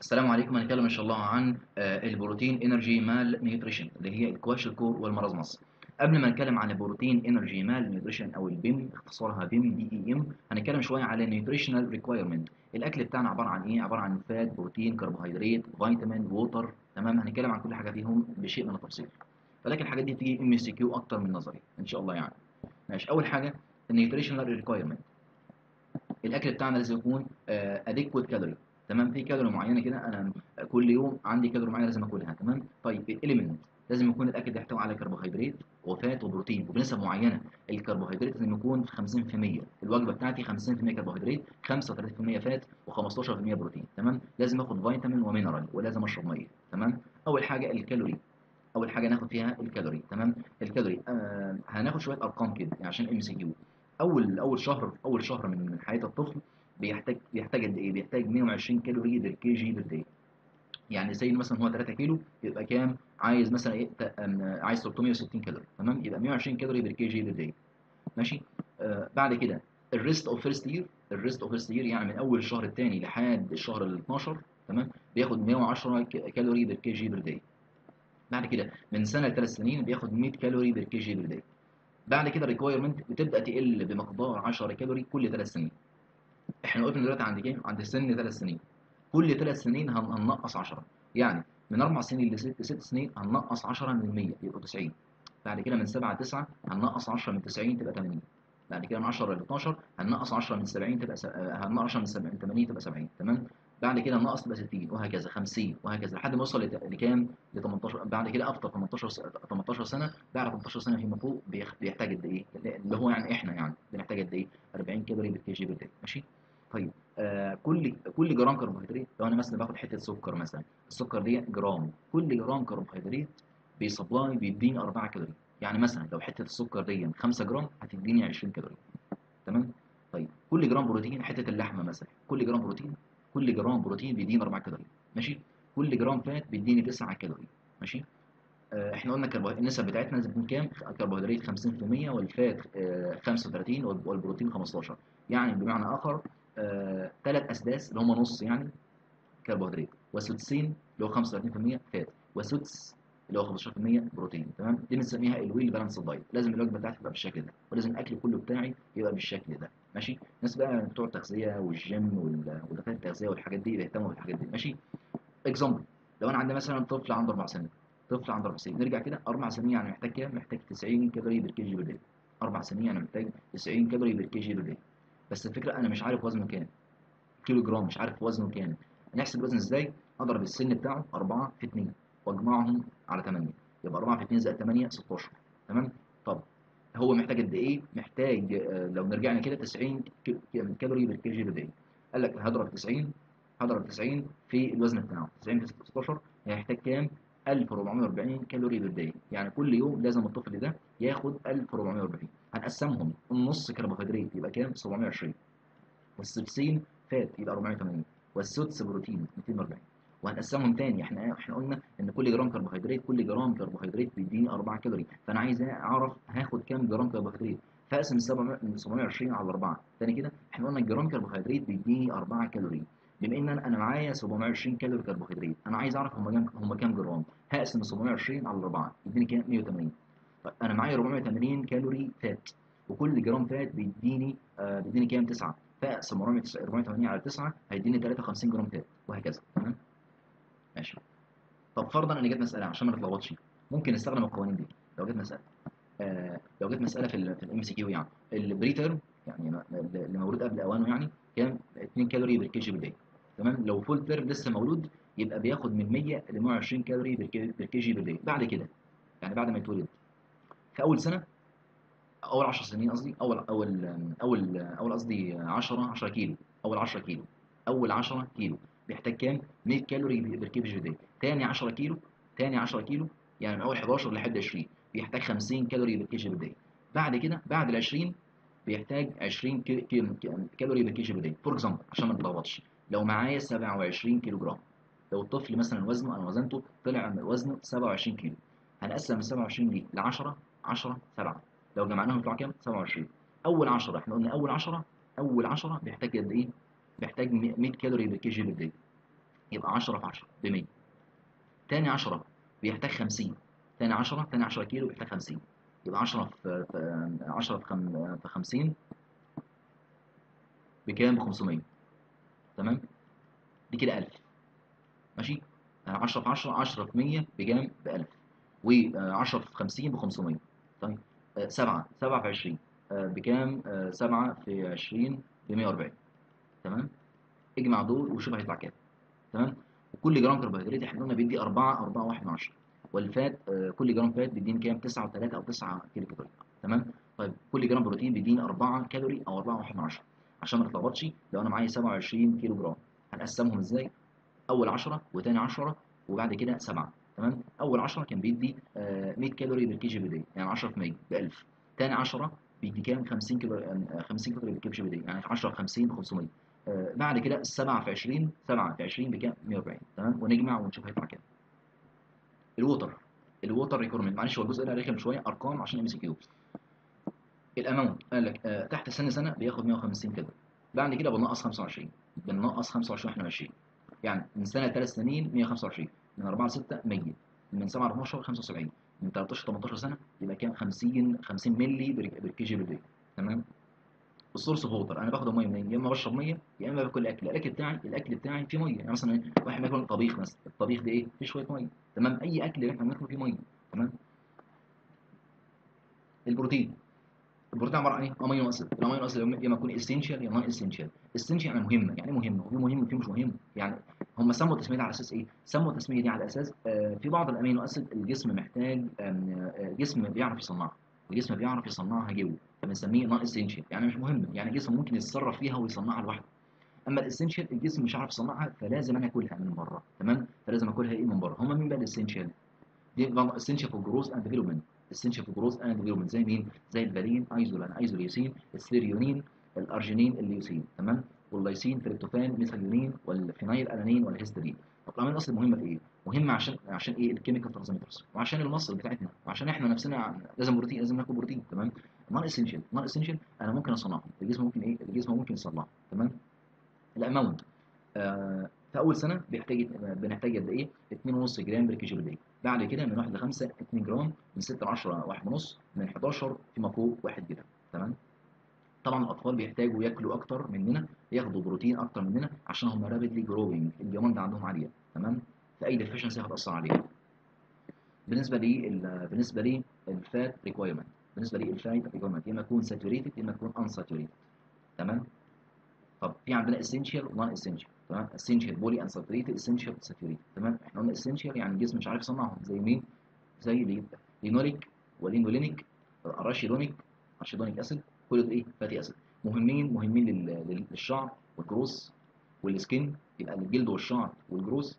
السلام عليكم هنتكلم ان شاء الله عن آه، البروتين انرجي مال نيوتريشن اللي هي الكواشيكور والمرازمس قبل ما نتكلم عن البروتين انرجي مال نيوتريشن او البيم اختصارها بيم بي اي ام هنتكلم شويه على النيوتريشنال ريكويرمنت الاكل بتاعنا عباره عن ايه عباره عن فات بروتين كربوهيدرات فيتامين ووتر تمام هنتكلم عن كل حاجه فيهم بشيء من التفصيل ولكن الحاجات دي بتيجي ام سي كيو اكتر من نظري ان شاء الله يعني ماشي اول حاجه النيوتريشنال ريكويرمنت الاكل بتاعنا لازم يكون اديكوت كالوري تمام في كالوري معينه كده انا كل يوم عندي كالوري معينه لازم اكلها تمام طيب الاليمنت لازم يكون الاكل ده يحتوي على كربوهيدرات وفات وبروتين وبنسب معينه الكربوهيدرات لازم يكون في 50% الوجبه بتاعتي 50% كربوهيدرات 35% فات و15% بروتين تمام لازم اخد فيتامين ومينرال ولازم اشرب ميه تمام اول حاجه الكالوري اول حاجه ناخد فيها الكالوري تمام الكالوري آه هناخد شويه ارقام كده يعني عشان ام سي كيو اول اول شهر اول شهر من من حياه الطفل بيحتاج بيحتاج قد ايه بيحتاج 120 كالوري بير كي جي بير داي يعني زي مثلا هو 3 كيلو يبقى كام عايز مثلا ايه ت- أم- عايز 360 كالوري تمام يبقى 120 كالوري بير كي جي بير داي ماشي آه بعد كده الريست اوف فيرست يير الريست اوف فيرست يير يعني من اول الشهر الثاني لحد الشهر ال 12 تمام بياخد 110 ك- كالوري بير كي جي بير داي بعد كده من سنه لثلاث سنين بياخد 100 كالوري بير كي جي بير داي بعد كده الريكويرمنت بتبدا تقل بمقدار 10 كالوري كل ثلاث سنين احنا وقفنا دلوقتي عند كام عند سن ثلاث سنين كل ثلاث سنين هن- هننقص 10 يعني من اربع سنين لست ست سنين هننقص 10 من 100 يبقوا 90 بعد كده من 7 ل 9 هننقص 10 من 90 تبقى 80 بعد كده من 10 ل 12 هننقص 10 من 70 تبقى س... آه، هننقص 10 من 70 80 تبقى 70 تمام بعد كده ننقص تبقى 60 وهكذا 50 وهكذا لحد ما يوصل لت- لكام ل 18 بعد كده افتر 18 س- 18 سنه بعد 18 سنه فيما فوق بيخ- بيحتاج قد ايه اللي هو يعني احنا يعني بنحتاج قد ايه 40 كالوري بالكي جي بالداي ماشي طيب آه كل كل جرام كربوهيدرات لو انا مثلا باخد حته سكر مثلا السكر دي جرام كل جرام كربوهيدرات بيسبلاي بيديني 4 كالوري يعني مثلا لو حته السكر دي 5 جرام هتديني 20 كالوري تمام طيب كل جرام بروتين حته اللحمه مثلا كل جرام بروتين كل جرام بروتين بيديني 4 كالوري ماشي كل جرام فات بيديني 9 كالوري ماشي آه، احنا قلنا الكربو... النسب بتاعتنا لازم تكون كام الكربوهيدرات 50% والفات آه، 35 وال- والبروتين 15 يعني بمعنى اخر ثلاث اسداس اللي هم نص يعني كربوهيدرات وسدسين اللي هو 35% فات وسدس اللي هو 15% بروتين تمام دي بنسميها الويل بالانس دايت لازم الوجبه بتاعتي تبقى بالشكل ده ولازم الاكل كله بتاعي يبقى بالشكل ده ماشي الناس بقى بتوع التغذيه والجيم وال- ودكاتره التغذيه والحاجات دي بيهتموا بالحاجات دي ماشي اكزامبل لو انا عندي مثلا طفل عنده اربع سنين طفل عنده اربع سنين نرجع كده اربع سنين يعني محتاج كام محتاج 90 كالوري بير كي جي بير داي اربع سنين يعني محتاج 90 كالوري بير كي جي بير داي بس الفكره انا مش عارف وزنه كام كيلو جرام مش عارف وزنه كام نحسب الوزن ازاي اضرب السن بتاعه 4 في 2 واجمعهم على 8 يبقى 4 في 2 زائد 8 16 تمام طب هو محتاج قد ايه محتاج آه، لو نرجعنا كده 90 ك- ك- كالوري بير كي جي بير داي قال لك هضرب 90 هضرب 90 في الوزن بتاعه 90 في 16 هيحتاج كام 1440 كالوري بير داي يعني كل يوم لازم الطفل ده ياخد 1440 هنقسمهم النص كربوهيدرات يبقى كام 720 والسبسين فات يبقى 480 والسدس بروتين 240 وهنقسمهم تاني احنا احنا قلنا ان كل جرام كربوهيدرات كل جرام كربوهيدرات بيديني 4 كالوري فانا عايز اعرف هاخد كام جرام كربوهيدرات فاقسم ال 700 من 720 على 4 تاني كده احنا قلنا الجرام كربوهيدرات بيديني 4 كالوري بما ان انا انا معايا 720 كالوري كربوهيدرات انا عايز اعرف هم كام هم كام جرام هقسم ال 720 على 4 يديني كام 180 طيب انا معايا 480 كالوري فات وكل جرام فات بيديني آه بيديني كام 9 فاقسم 480 على 9 هيديني 53 جرام فات وهكذا تمام ماشي طب فرضا ان جت مساله عشان ما نتلخبطش ممكن نستخدم القوانين دي لو جت مساله آه لو جت مساله في ال في الام سي كيو يعني البري تيرم يعني ما- اللي مولود قبل اوانه يعني كام 2 كالوري بير كي جي بير داي تمام لو فول تيرم لسه مولود يبقى بياخد من 100 ل 120 كالوري بير كي- بير كي جي بير داي بعد كده يعني بعد ما يتولد في اول سنه اول 10 سنين قصدي اول اول اول اول قصدي 10 10 كيلو اول 10 كيلو اول 10 كيلو بيحتاج كام 100 كالوري بير كي جي داي تاني 10 كيلو تاني 10 كيلو يعني من اول 11 لحد 20 بيحتاج 50 كالوري بير كي جي داي بعد كده بعد ال 20 بيحتاج 20 كي- كي- كالوري بير كي جي داي فور اكزامبل عشان ما نتلخبطش لو معايا 27 كيلو جرام لو الطفل مثلا وزنه انا وزنته طلع من وزنه 27 كيلو هنقسم ال 27 دي ل 10 10 7 لو جمعناهم يطلع كام 27 اول 10 احنا قلنا اول 10 اول 10 بيحتاج قد ايه بيحتاج 100 كالوري بير كي جي بير داي يبقى 10 في 10 ب 100 تاني 10 بيحتاج 50 تاني 10 تاني 10 كيلو بيحتاج 50 يبقى 10 في في- 10 في خم- في 50 بكام ب 500 تمام دي كده 1000 ماشي يعني 10 في 10 10 في 100 بكام ب 1000 و10 في 50 ب 500 طيب 7 7 في 20 آه، بكام 7 في 20 ب 140 تمام اجمع دول وشوف هيطلع كام تمام وكل جرام كربوهيدرات احنا قلنا بيدي 4 4 1 من 10 والفات آه، كل جرام فات بيديني كام 9 و3 او 9 كيلو كالوري تمام طيب كل جرام بروتين بيديني 4 كالوري او 4 1 من 10 عشان ما نتلخبطش لو انا معايا 27 كيلو جرام هنقسمهم ازاي اول 10 وثاني 10 وبعد كده 7 تمام اول 10 كان بيدي آه، 100 كالوري بالكي جي بي دي يعني 10 في 100 ب 1000 ثاني 10 بيدي كام 50 كيلو آه، 50 كالوري بالكي جي بي دي يعني 10 في 50 ب 500 آه، بعد كده 7 في 20 7 في 20 بكام 140 تمام ونجمع ونشوف هيطلع كام الووتر الووتر ريكورمنت معلش هو الجزء ده رخم شويه ارقام عشان ام سي كيو الاماونت قال لك آه تحت سن سنه بياخد 150 كالوري بعد كده بنقص 25 بنقص 25 واحنا ماشيين يعني من سنه ثلاث سنين 125 من 4 ل 6 100 من 7 ل 12 75 من 13 ل 18 سنه يبقى كام 50 50 مللي بالكي جي بالدي تمام السورس اوف ووتر انا باخد الميه منين يا اما بشرب ميه يا اما باكل اكل الاكل بتاعي الاكل بتاعي فيه ميه يعني مثلا واحد بياكل طبيخ مثلا الطبيخ ده ايه فيه شويه ميه تمام اي اكل احنا بناكله فيه ميه تمام البروتين البروتين عباره عن ايه امينو اسيد الامينو اسيد يا اما يكون اسينشال يا نون اسينشال اسينشال يعني مهمه يعني مهمه وفي مهم وفي مش مهم يعني هم سموا التسميه دي على اساس ايه سموا التسميه دي على اساس آه في بعض الامينو اسيد الجسم محتاج آم، آه جسم بيعرف يصنعها الجسم بيعرف يصنعها جوه فبنسميه نون اسينشال يعني مش مهم يعني الجسم ممكن يتصرف فيها ويصنعها لوحده اما الاسينشال الجسم مش عارف يصنعها فلازم انا اكلها من بره تمام فلازم اكلها ايه من بره هم مين بقى الاسينشال دي بعض اسينشال فور جروث اند ديفلوبمنت اسينشال فور جروث اند ديفلوبمنت زي مين زي الفالين ايزولان ايزوليوسين السيريونين الارجينين الليوسين تمام واللايسين تريبتوفان ميثيونين والفينايل الانين والهيستidine طب الامينو اسيد مهمه في ايه مهمه عشان عشان ايه الكيميكال ترانسميترز وعشان المصل بتاعتنا وعشان احنا نفسنا لازم بروتين لازم ناكل بروتين تمام نون اسينشال نون اسينشال انا ممكن اصنعه الجسم ممكن ايه الجسم ممكن يصنعه تمام الاماونت آه في اول سنه بيحتاج بنحتاج قد ايه 2.5 جرام بر كيجي بالدقيقه بعد كده من 1 ل 5 2 جرام من 6 ل 10 1 ونص من 11 فيما فوق 1 جرام تمام طبعا الاطفال بيحتاجوا ياكلوا اكتر مننا ياخدوا بروتين اكتر مننا عشان هم رابيدلي جروينج الديماند عندهم عاليه تمام فاي ديفيشنسي هتاثر عليهم بالنسبه لي بالنسبه لي الفات ريكويرمنت بالنسبه لي الفات ريكويرمنت يا اما يكون ساتوريتد يا اما يكون ان ساتوريتد تمام طب في عندنا اسينشال ونون اسينشال تمام اسينشال بولي انساتوريتد اسينشال ساتوريتد تمام احنا قلنا اسينشال يعني الجسم مش عارف يصنعهم زي مين زي لي- لينوليك ولينولينيك اراشيدونيك اراشيدونيك اسيد كل دول ايه فاتي اسيد مهمين مهمين لل- لل- للشعر والجروس والسكين يبقى الجلد والشعر والجروس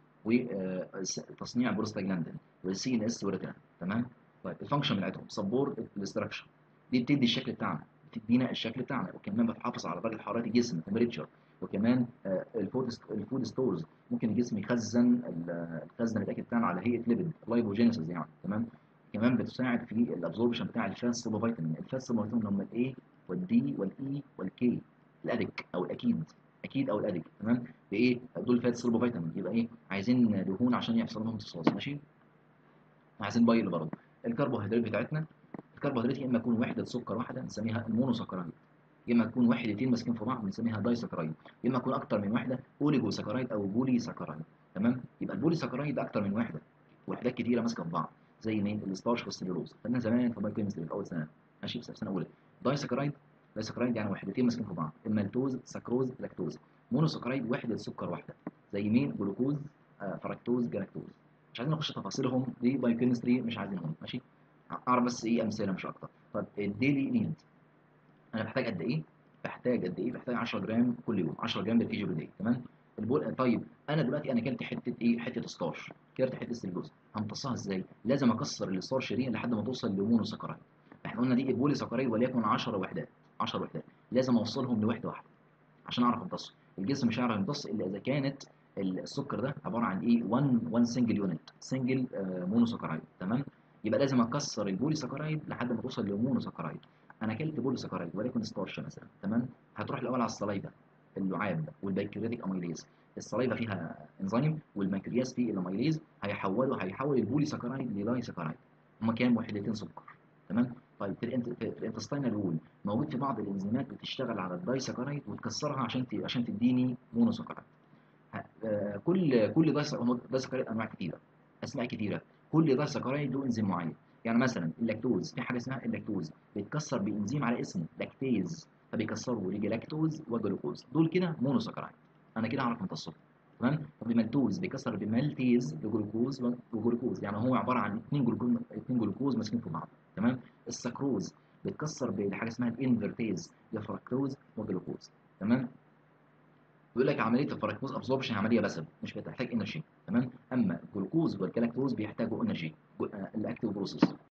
وتصنيع بروستاجلاندين والسي ان اس والريتنا تمام طيب الفانكشن بتاعتهم سبورت الاستراكشر دي بتدي الشكل بتاعنا بتدينا الشكل بتاعنا وكمان بتحافظ على درجه حراره الجسم تمبريتشر وكمان آه، الفود الفود ستورز ممكن الجسم يخزن ال- يخزن الاكل بتاعنا على هيئه ليبيد لايبوجينيسيس يعني تمام كمان بتساعد في الابزوربشن بتاع الفات سيلوفيتامين الفات سيلوفيتامين هم الاي والدي والاي والكي الادك او الاكيد اكيد او الادك تمام بايه دول فات سيلوفيتامين يبقى ايه عايزين دهون عشان يحصل لهم امتصاص ماشي عايزين بايل برضه الكربوهيدرات بتاعتنا الكربوهيدرات يا اما تكون وحده سكر واحده بنسميها المونوسكرايد يا اما تكون وحدتين ماسكين في بعض بنسميها دايسكرايد يا اما تكون اكتر من وحده اوليجو سكرايد او بولي سكرايد تمام يبقى البولي سكرايد اكتر من وحده وحدات كتيره ماسكه في بعض زي مين الستارش والسليلوز خدنا زمان في بايوكيمستري في اول سنه ماشي في سنه اولى دايسكرايد دايسكرايد يعني وحدتين ماسكين في بعض المالتوز سكروز لاكتوز مونوسكرايد وحده سكر واحده زي مين جلوكوز آه فركتوز جلاكتوز مش عايزين نخش تفاصيلهم دي بايوكيمستري مش عايزينهم ماشي اعرف بس ايه امثله مش اكتر طب الديلي نيد انا بحتاج قد ايه بحتاج قد ايه بحتاج 10 جرام كل يوم 10 جرام بالكي جي بالدي تمام البول طيب انا دلوقتي انا كلت حته ايه حته ستارش كلت حته سلجوز همتصها ازاي لازم اكسر الستارش دي لحد ما توصل لمونو سكرايد احنا قلنا دي البولي سكرايد وليكن 10 وحدات 10 وحدات لازم اوصلهم لوحده واحده عشان اعرف امتصه الجسم مش هيعرف يمتص الا اذا كانت السكر ده عباره عن ايه 1 1 سنجل يونت سنجل مونو سكرايد تمام يبقى لازم اكسر البولي سكرايد لحد ما توصل لمونو سكرايد انا اكلت بولي سكرايد وليكن ستارش مثلا تمام هتروح الاول على الصلايبه اللعاب والبنكرياتيك اميليز الصليبه فيها انزيم والبنكرياس فيه الاميليز هيحولوا هيحول البولي سكرايد لداي سكرايد هما كام وحدتين سكر تمام طيب في الانت في الانتستينال وول موجود في بعض الانزيمات بتشتغل على الداي سكرايد وتكسرها عشان ت... عشان تديني مونو سكرايد آه كل كل داي داي سكرايد انواع كتيره اسماء كتيره كل داي سكرايد له انزيم معين يعني مثلا اللاكتوز في حاجه اسمها اللاكتوز بيتكسر بانزيم على اسمه لاكتيز فبيكسروا لجلاكتوز وجلوكوز دول كده مونو سكرايد انا كده اعرف امتصهم تمام طب المالتوز بيكسر بمالتيز لجلوكوز وجلوكوز يعني هو عباره عن اثنين جلوكوز اثنين جلوكوز ماسكين في بعض تمام السكروز بيتكسر بحاجه اسمها الانفرتيز لفركتوز وجلوكوز تمام بيقول لك عمليه الفركتوز ابزوربشن عمليه بسب مش بتحتاج انرجي تمام اما الجلوكوز والجلاكتوز بيحتاجوا انرجي الاكتيف بروسيس